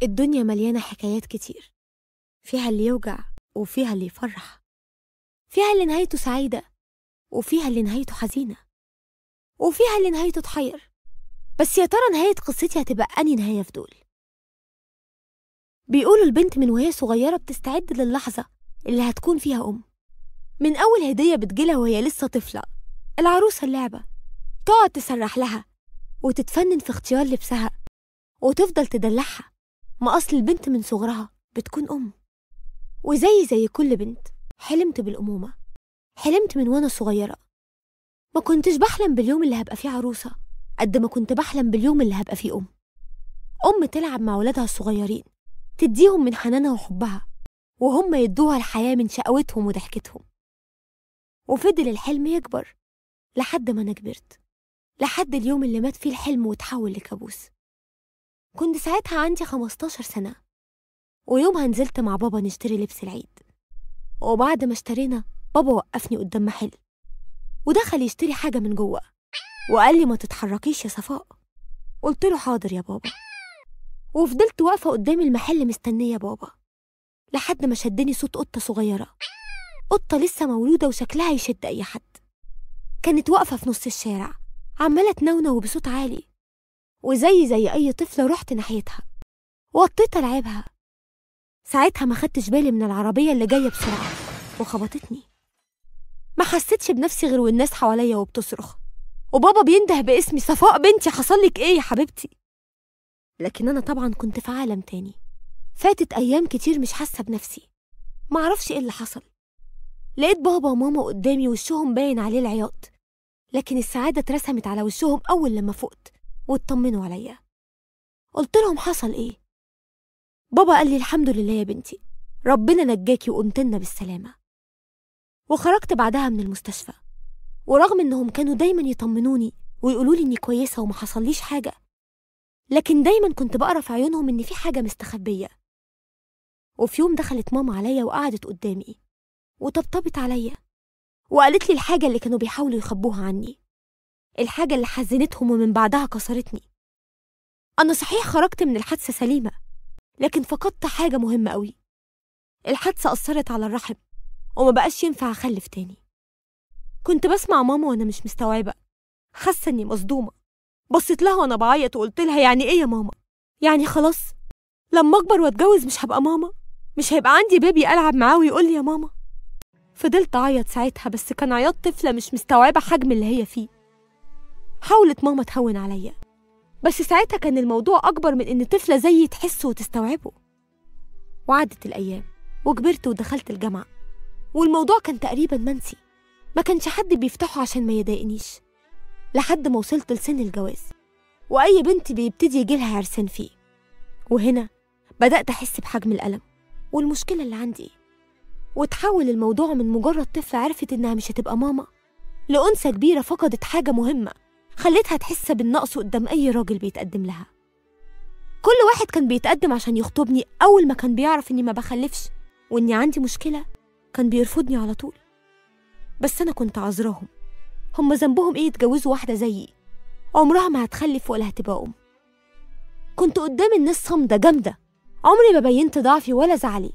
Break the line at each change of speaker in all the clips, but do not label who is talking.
الدنيا مليانة حكايات كتير فيها اللي يوجع وفيها اللي يفرح فيها اللي نهايته سعيدة وفيها اللي نهايته حزينة وفيها اللي نهايته تحير بس يا ترى نهاية قصتي هتبقى أني نهاية في دول بيقولوا البنت من وهي صغيرة بتستعد للحظة اللي هتكون فيها أم من أول هدية بتجيلها وهي لسه طفلة العروسة اللعبة تقعد تسرح لها وتتفنن في اختيار لبسها وتفضل تدلعها ما أصل البنت من صغرها بتكون أم وزي زي كل بنت حلمت بالأمومة حلمت من وأنا صغيرة ما كنتش بحلم باليوم اللي هبقى فيه عروسة قد ما كنت بحلم باليوم اللي هبقى فيه أم أم تلعب مع ولادها الصغيرين تديهم من حنانها وحبها وهم يدوها الحياة من شقوتهم وضحكتهم وفضل الحلم يكبر لحد ما أنا كبرت لحد اليوم اللي مات فيه الحلم وتحول لكابوس كنت ساعتها عندي 15 سنة ويومها نزلت مع بابا نشتري لبس العيد وبعد ما اشترينا بابا وقفني قدام محل ودخل يشتري حاجة من جوه وقال لي ما تتحركيش يا صفاء قلت له حاضر يا بابا وفضلت واقفة قدام المحل مستنية بابا لحد ما شدني صوت قطة صغيرة قطة لسه مولودة وشكلها يشد أي حد كانت واقفة في نص الشارع عمالة تنونو بصوت عالي وزي زي أي طفلة رحت ناحيتها وطيت ألعبها ساعتها ما خدتش بالي من العربية اللي جاية بسرعة وخبطتني ما حسيتش بنفسي غير والناس حواليا وبتصرخ وبابا بينده باسمي صفاء بنتي حصلك ايه يا حبيبتي لكن أنا طبعا كنت في عالم تاني فاتت أيام كتير مش حاسة بنفسي معرفش ايه اللي حصل لقيت بابا وماما قدامي وشهم باين عليه العياط لكن السعادة اترسمت على وشهم أول لما فقت واطمنوا عليا قلت لهم حصل ايه بابا قال لي الحمد لله يا بنتي ربنا نجاكي وقمتلنا بالسلامة وخرجت بعدها من المستشفى ورغم انهم كانوا دايما يطمنوني ويقولوا لي اني كويسة وما حصليش حاجة لكن دايما كنت بقرا في عيونهم ان في حاجة مستخبية وفي يوم دخلت ماما عليا وقعدت قدامي وطبطبت عليا وقالت لي الحاجة اللي كانوا بيحاولوا يخبوها عني الحاجة اللي حزنتهم ومن بعدها كسرتني أنا صحيح خرجت من الحادثة سليمة لكن فقدت حاجة مهمة قوي الحادثة أثرت على الرحم وما بقاش ينفع أخلف تاني كنت بسمع ماما وأنا مش مستوعبة حاسة إني مصدومة بصيت لها وأنا بعيط وقلت لها يعني إيه يا ماما؟ يعني خلاص لما أكبر وأتجوز مش هبقى ماما؟ مش هيبقى عندي بيبي ألعب معاه ويقول لي يا ماما؟ فضلت أعيط ساعتها بس كان عياط طفلة مش مستوعبة حجم اللي هي فيه حاولت ماما تهون عليا بس ساعتها كان الموضوع أكبر من إن طفلة زيي تحسه وتستوعبه وعدت الأيام وكبرت ودخلت الجامعة والموضوع كان تقريبا منسي ما كانش حد بيفتحه عشان ما يضايقنيش لحد ما وصلت لسن الجواز وأي بنت بيبتدي يجيلها عرسان فيه وهنا بدأت أحس بحجم الألم والمشكلة اللي عندي وتحول الموضوع من مجرد طفلة عرفت إنها مش هتبقى ماما لأنثى كبيرة فقدت حاجة مهمة خلتها تحس بالنقص قدام أي راجل بيتقدم لها كل واحد كان بيتقدم عشان يخطبني أول ما كان بيعرف إني ما بخلفش وإني عندي مشكلة كان بيرفضني على طول بس أنا كنت عذراهم هم ذنبهم إيه يتجوزوا واحدة زيي عمرها ما هتخلف ولا هتبقى أم كنت قدام الناس صامدة جامدة عمري ما بينت ضعفي ولا زعلي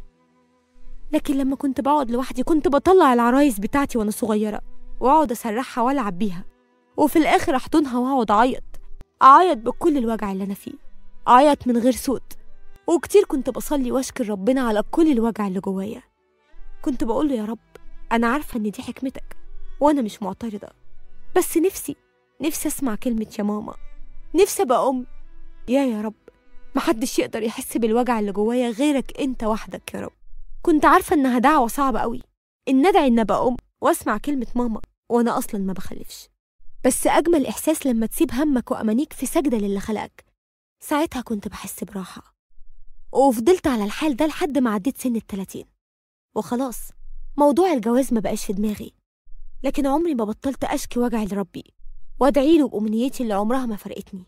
لكن لما كنت بقعد لوحدي كنت بطلع العرايس بتاعتي وأنا صغيرة وأقعد أسرحها وألعب بيها وفي الآخر أحضنها وأقعد أعيط أعيط بكل الوجع اللي أنا فيه أعيط من غير صوت وكتير كنت بصلي وأشكر ربنا على كل الوجع اللي جوايا كنت بقول له يا رب أنا عارفة إن دي حكمتك وأنا مش معترضة بس نفسي نفسي أسمع كلمة يا ماما نفسي أبقى أم يا يا رب محدش يقدر يحس بالوجع اللي جوايا غيرك أنت وحدك يا رب كنت عارفة إنها دعوة صعبة قوي إن أدعي إن أبقى أم وأسمع كلمة ماما وأنا أصلا ما بخلفش بس أجمل إحساس لما تسيب همك وأمانيك في سجدة للي خلقك ساعتها كنت بحس براحة وفضلت على الحال ده لحد ما عديت سن التلاتين وخلاص موضوع الجواز ما بقاش في دماغي لكن عمري ما بطلت أشكي وجعي لربي وأدعي له بأمنيتي اللي عمرها ما فرقتني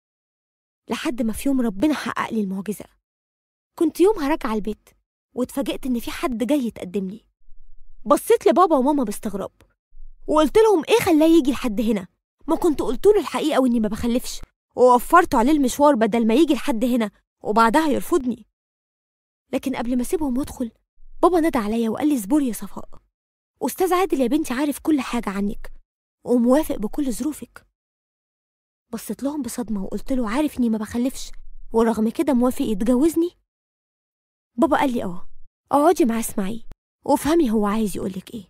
لحد ما في يوم ربنا حقق لي المعجزة كنت يومها راجعة البيت واتفاجئت إن في حد جاي يتقدم لي بصيت لبابا وماما باستغراب وقلت لهم إيه خلاه يجي لحد هنا ما كنت قلت له الحقيقة وإني ما بخلفش ووفرت عليه المشوار بدل ما يجي لحد هنا وبعدها يرفضني لكن قبل ما اسيبهم وادخل بابا نادى عليا وقال لي اصبري يا صفاء استاذ عادل يا بنتي عارف كل حاجه عنك وموافق بكل ظروفك بصيت لهم بصدمه وقلت له عارف اني ما بخلفش ورغم كده موافق يتجوزني بابا قال لي اه اقعدي معاه اسمعيه وافهمي هو عايز يقولك ايه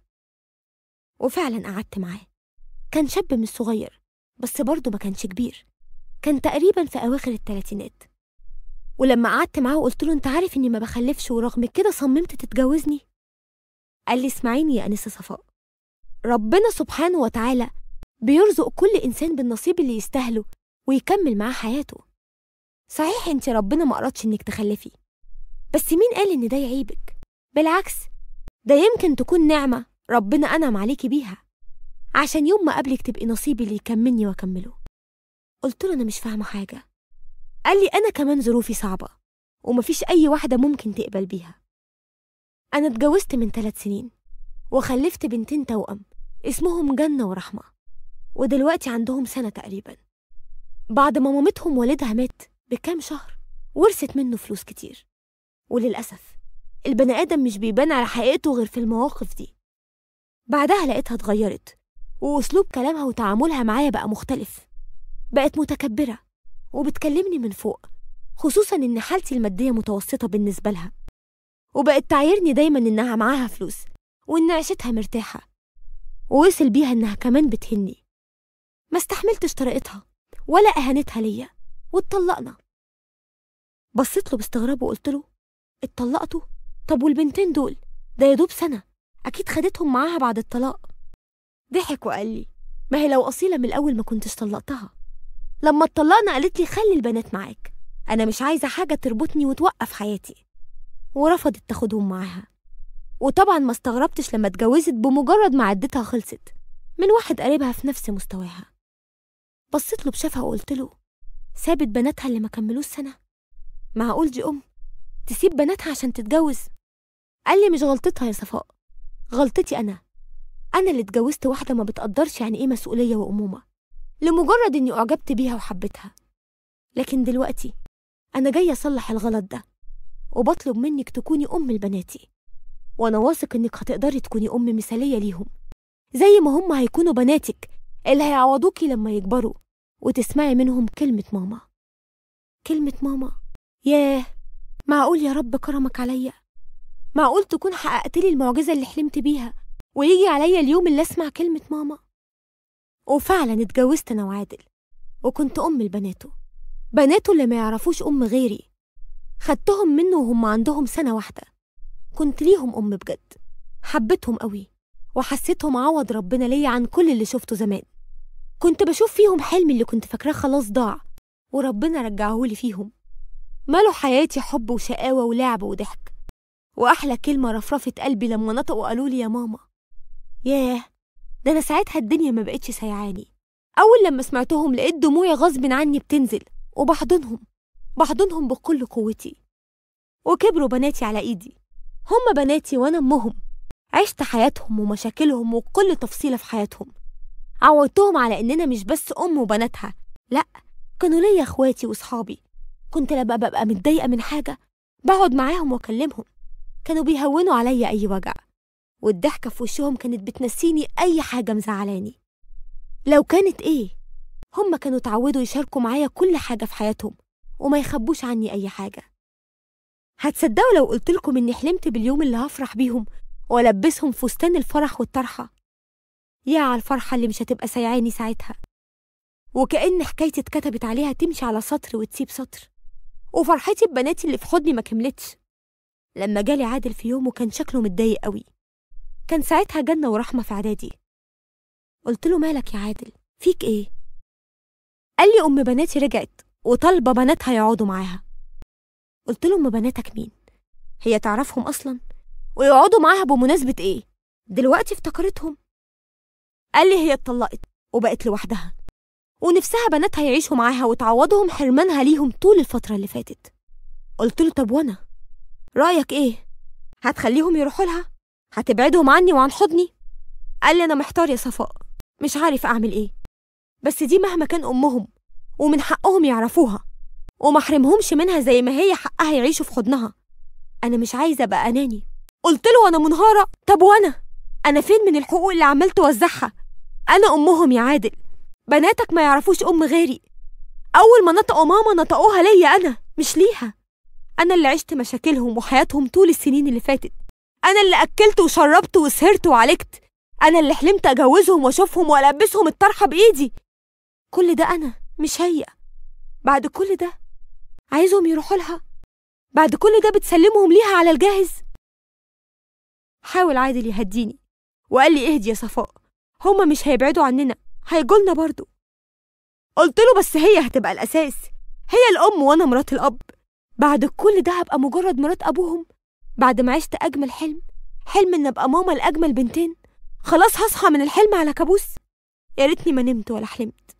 وفعلا قعدت معاه كان شاب مش صغير بس برضه ما كانش كبير كان تقريبا في أواخر التلاتينات ولما قعدت معاه وقلت له أنت عارف إني ما بخلفش ورغم كده صممت تتجوزني قال لي اسمعيني يا أنسة صفاء ربنا سبحانه وتعالى بيرزق كل إنسان بالنصيب اللي يستاهله ويكمل معاه حياته صحيح انت ربنا ما أردش إنك تخلفي بس مين قال إن ده يعيبك بالعكس ده يمكن تكون نعمة ربنا أنعم عليكي بيها عشان يوم ما قابلك تبقي نصيبي اللي يكملني وأكمله قلت له أنا مش فاهمة حاجة قال لي أنا كمان ظروفي صعبة ومفيش أي واحدة ممكن تقبل بيها أنا اتجوزت من ثلاث سنين وخلفت بنتين توأم اسمهم جنة ورحمة ودلوقتي عندهم سنة تقريبا بعد ما مامتهم والدها مات بكام شهر ورثت منه فلوس كتير وللأسف البني آدم مش بيبان على حقيقته غير في المواقف دي بعدها لقيتها اتغيرت وأسلوب كلامها وتعاملها معايا بقى مختلف بقت متكبرة وبتكلمني من فوق خصوصا إن حالتي المادية متوسطة بالنسبة لها وبقت تعايرني دايما إنها معاها فلوس وإن عيشتها مرتاحة ووصل بيها إنها كمان بتهني ما استحملتش طريقتها ولا أهانتها ليا واتطلقنا بصيت له باستغراب وقلت له اتطلقتوا طب والبنتين دول ده يا دوب سنة أكيد خدتهم معاها بعد الطلاق ضحك وقال لي ما هي لو أصيلة من الأول ما كنتش طلقتها لما اتطلقنا قالت لي خلي البنات معاك أنا مش عايزة حاجة تربطني وتوقف حياتي ورفضت تاخدهم معاها وطبعا ما استغربتش لما اتجوزت بمجرد ما عدتها خلصت من واحد قريبها في نفس مستواها بصيت له بشفقة وقلت له سابت بناتها اللي ما كملوش سنة معقول دي أم تسيب بناتها عشان تتجوز قال لي مش غلطتها يا صفاء غلطتي أنا أنا اللي اتجوزت واحدة ما بتقدرش يعني إيه مسؤولية وأمومة لمجرد إني أعجبت بيها وحبيتها لكن دلوقتي أنا جاية أصلح الغلط ده وبطلب منك تكوني أم لبناتي وأنا واثق إنك هتقدري تكوني أم مثالية ليهم زي ما هم هيكونوا بناتك اللي هيعوضوكي لما يكبروا وتسمعي منهم كلمة ماما كلمة ماما ياه معقول يا رب كرمك عليا معقول تكون حققت لي المعجزة اللي حلمت بيها ويجي عليا اليوم اللي اسمع كلمة ماما وفعلا اتجوزت انا وعادل وكنت ام لبناته بناته اللي ما يعرفوش ام غيري خدتهم منه وهم عندهم سنة واحدة كنت ليهم ام بجد حبيتهم قوي وحسيتهم عوض ربنا ليا عن كل اللي شفته زمان كنت بشوف فيهم حلمي اللي كنت فاكراه خلاص ضاع وربنا رجعهولي فيهم مالوا حياتي حب وشقاوة ولعب وضحك وأحلى كلمة رفرفت قلبي لما نطقوا وقالوا لي يا ماما ياه ده أنا ساعتها الدنيا ما بقتش سايعاني أول لما سمعتهم لقيت دموعي غصب عني بتنزل وبحضنهم بحضنهم بكل قوتي وكبروا بناتي على إيدي هم بناتي وأنا أمهم عشت حياتهم ومشاكلهم وكل تفصيلة في حياتهم عودتهم على إننا مش بس أم وبناتها لأ كانوا ليا إخواتي وصحابي كنت لما ببقى متضايقة من حاجة بقعد معاهم وأكلمهم كانوا بيهونوا عليا أي وجع والضحكة في وشهم كانت بتنسيني أي حاجة مزعلاني لو كانت إيه هم كانوا اتعودوا يشاركوا معايا كل حاجة في حياتهم وما يخبوش عني أي حاجة هتصدقوا لو قلتلكم إني حلمت باليوم اللي هفرح بيهم وألبسهم فستان الفرح والطرحة يا على الفرحة اللي مش هتبقى سايعاني ساعتها وكأن حكايتي اتكتبت عليها تمشي على سطر وتسيب سطر وفرحتي ببناتي اللي في حضني ما كملتش لما جالي عادل في يوم وكان شكله متضايق قوي كان ساعتها جنة ورحمة في إعدادي قلت له مالك يا عادل فيك إيه؟ قال لي أم بناتي رجعت وطالبة بناتها يقعدوا معاها قلت له أم بناتك مين؟ هي تعرفهم أصلا؟ ويقعدوا معاها بمناسبة إيه؟ دلوقتي افتكرتهم قال لي هي اتطلقت وبقت لوحدها ونفسها بناتها يعيشوا معاها وتعوضهم حرمانها ليهم طول الفترة اللي فاتت قلت له طب وأنا؟ رأيك إيه؟ هتخليهم يروحوا لها؟ هتبعدهم عني وعن حضني؟ قال لي أنا محتار يا صفاء مش عارف أعمل إيه بس دي مهما كان أمهم ومن حقهم يعرفوها وما احرمهمش منها زي ما هي حقها يعيشوا في حضنها انا مش عايزه ابقى اناني قلت له وانا منهاره طب وانا انا فين من الحقوق اللي عمال توزعها انا امهم يا عادل بناتك ما يعرفوش ام غيري اول ما نطقوا ماما نطقوها ليا انا مش ليها انا اللي عشت مشاكلهم وحياتهم طول السنين اللي فاتت انا اللي اكلت وشربت وسهرت وعالجت انا اللي حلمت اجوزهم واشوفهم والبسهم الطرحه بايدي كل ده انا مش هي بعد كل ده عايزهم يروحوا لها بعد كل ده بتسلمهم ليها على الجاهز حاول عادل يهديني وقال لي اهدي يا صفاء هما مش هيبعدوا عننا هيجولنا برضو قلت له بس هي هتبقى الأساس هي الأم وأنا مرات الأب بعد كل ده هبقى مجرد مرات أبوهم بعد ما عشت أجمل حلم حلم إن أبقى ماما لأجمل بنتين خلاص هصحى من الحلم على كابوس يا ريتني ما نمت ولا حلمت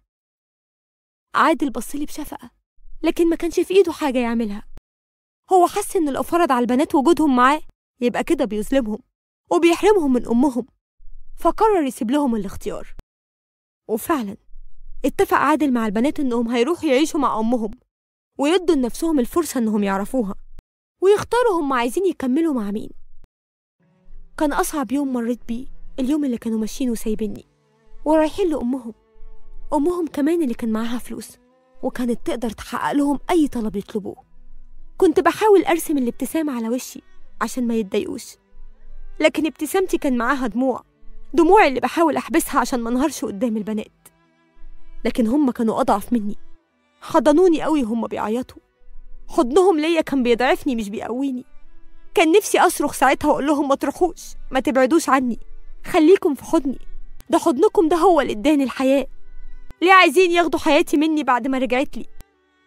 عادل بصلي بشفقة لكن ما كانش في إيده حاجة يعملها هو حس إن لو فرض على البنات وجودهم معاه يبقى كده بيظلمهم وبيحرمهم من أمهم فقرر يسيب لهم الاختيار وفعلا اتفق عادل مع البنات إنهم هيروحوا يعيشوا مع أمهم ويدوا لنفسهم الفرصة إنهم يعرفوها ويختاروا هم عايزين يكملوا مع مين كان أصعب يوم مريت بيه اليوم اللي كانوا ماشيين وسايبيني ورايحين لأمهم أمهم كمان اللي كان معاها فلوس وكانت تقدر تحقق لهم أي طلب يطلبوه كنت بحاول أرسم الابتسامة على وشي عشان ما يتضايقوش لكن ابتسامتي كان معاها دموع دموعي اللي بحاول أحبسها عشان ما انهارش قدام البنات لكن هم كانوا أضعف مني حضنوني قوي هم بيعيطوا حضنهم ليا كان بيضعفني مش بيقويني كان نفسي أصرخ ساعتها وأقول لهم ما تروحوش ما تبعدوش عني خليكم في حضني ده حضنكم ده هو اللي اداني الحياة ليه عايزين ياخدوا حياتي مني بعد ما رجعت لي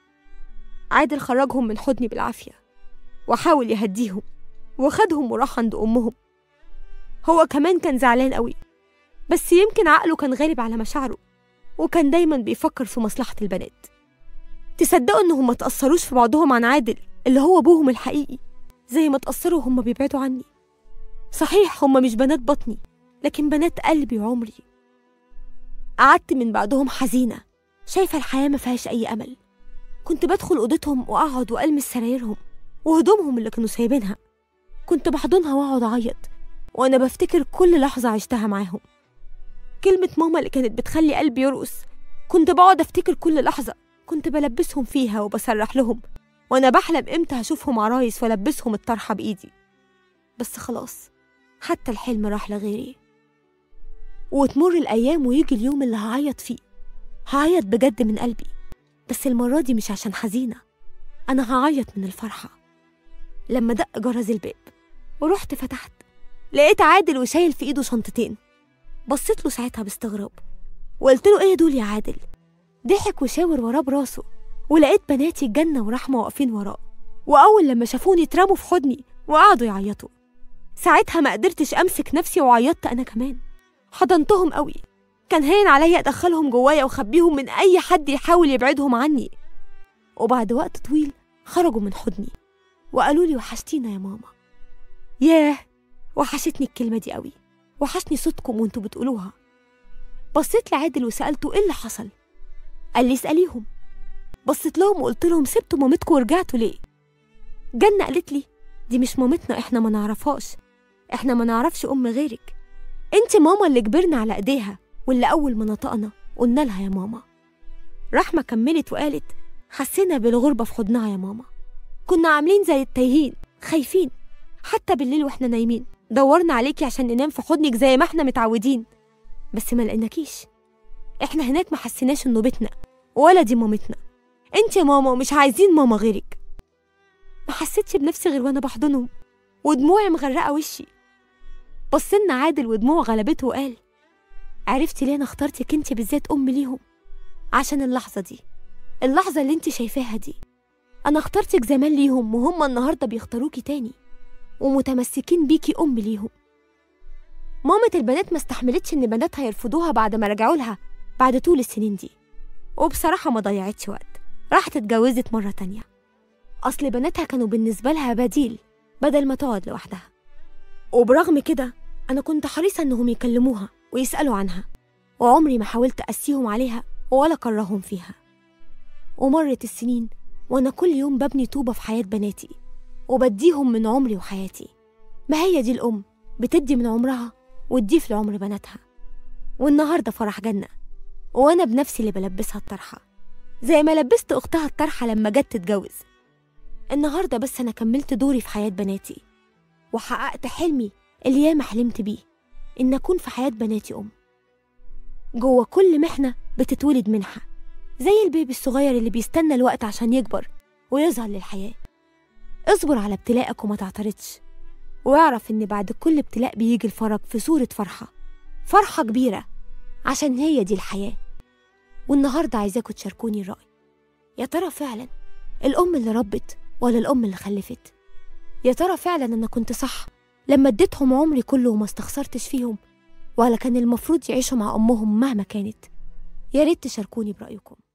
عادل خرجهم من حضني بالعافية وحاول يهديهم وخدهم وراح عند أمهم هو كمان كان زعلان قوي بس يمكن عقله كان غالب على مشاعره وكان دايما بيفكر في مصلحة البنات تصدقوا إنهم ما تأثروش في بعضهم عن عادل اللي هو أبوهم الحقيقي زي ما تأثروا هما بيبعدوا عني صحيح هما مش بنات بطني لكن بنات قلبي وعمري قعدت من بعدهم حزينة شايفة الحياة ما فيهاش أي أمل كنت بدخل أوضتهم وأقعد وألمس سرايرهم وهدومهم اللي كانوا سايبينها كنت بحضنها وأقعد أعيط وأنا بفتكر كل لحظة عشتها معاهم كلمة ماما اللي كانت بتخلي قلبي يرقص كنت بقعد أفتكر كل لحظة كنت بلبسهم فيها وبسرح لهم وأنا بحلم إمتى هشوفهم عرايس وألبسهم الطرحة بإيدي بس خلاص حتى الحلم راح لغيري وتمر الأيام ويجي اليوم اللي هعيط فيه هعيط بجد من قلبي بس المرة دي مش عشان حزينة أنا هعيط من الفرحة لما دق جرس الباب ورحت فتحت لقيت عادل وشايل في إيده شنطتين بصيت له ساعتها باستغراب وقلت له إيه دول يا عادل ضحك وشاور وراه براسه ولقيت بناتي الجنة ورحمة واقفين وراه وأول لما شافوني اترموا في حضني وقعدوا يعيطوا ساعتها ما قدرتش أمسك نفسي وعيطت أنا كمان حضنتهم قوي كان هين عليا أدخلهم جوايا وأخبيهم من أي حد يحاول يبعدهم عني وبعد وقت طويل خرجوا من حضني وقالوا لي وحشتينا يا ماما ياه وحشتني الكلمة دي قوي وحشني صوتكم وانتوا بتقولوها بصيت لعادل وسألته ايه اللي حصل قال لي اسأليهم بصيت لهم وقلت لهم سبتوا مامتكم ورجعتوا ليه جنة قالت لي دي مش مامتنا احنا ما نعرفهاش احنا ما نعرفش ام غيرك انت ماما اللي كبرنا على ايديها واللي اول ما نطقنا قلنا لها يا ماما رحمة كملت وقالت حسينا بالغربة في حضنها يا ماما كنا عاملين زي التايهين خايفين حتى بالليل واحنا نايمين دورنا عليكي عشان ننام في حضنك زي ما احنا متعودين بس ما لقيناكيش احنا هناك ما حسيناش انه بيتنا ولا دي مامتنا انت يا ماما ومش عايزين ماما غيرك ما حسيتش بنفسي غير وانا بحضنهم ودموعي مغرقه وشي بصلنا عادل ودموعه غلبته وقال عرفتي ليه انا اخترتك انت بالذات ام ليهم عشان اللحظه دي اللحظه اللي انت شايفاها دي انا اخترتك زمان ليهم وهم النهارده بيختاروكي تاني ومتمسكين بيكي ام ليهم مامة البنات ما استحملتش ان بناتها يرفضوها بعد ما رجعوا لها بعد طول السنين دي وبصراحة ما ضيعتش وقت راحت اتجوزت مرة تانية أصل بناتها كانوا بالنسبة لها بديل بدل ما تقعد لوحدها وبرغم كده أنا كنت حريصة إنهم يكلموها ويسألوا عنها وعمري ما حاولت أسيهم عليها ولا كرههم فيها ومرت السنين وأنا كل يوم ببني طوبة في حياة بناتي وبديهم من عمري وحياتي ما هي دي الأم بتدي من عمرها وتضيف لعمر بناتها والنهاردة فرح جنة وأنا بنفسي اللي بلبسها الطرحة زي ما لبست أختها الطرحة لما جت تتجوز النهاردة بس أنا كملت دوري في حياة بناتي وحققت حلمي اللي ياما حلمت بيه إن أكون في حياة بناتي أم جوه كل محنة بتتولد منحة زي البيبي الصغير اللي بيستنى الوقت عشان يكبر ويظهر للحياة اصبر على ابتلاءك وما تعترضش واعرف إن بعد كل ابتلاء بيجي الفرج في صورة فرحة فرحة كبيرة عشان هي دي الحياة والنهاردة عايزاكوا تشاركوني الرأي يا ترى فعلا الأم اللي ربت ولا الأم اللي خلفت يا ترى فعلا أنا كنت صح لما اديتهم عمري كله وما استخسرتش فيهم ولا كان المفروض يعيشوا مع أمهم مهما كانت يا ريت تشاركوني برأيكم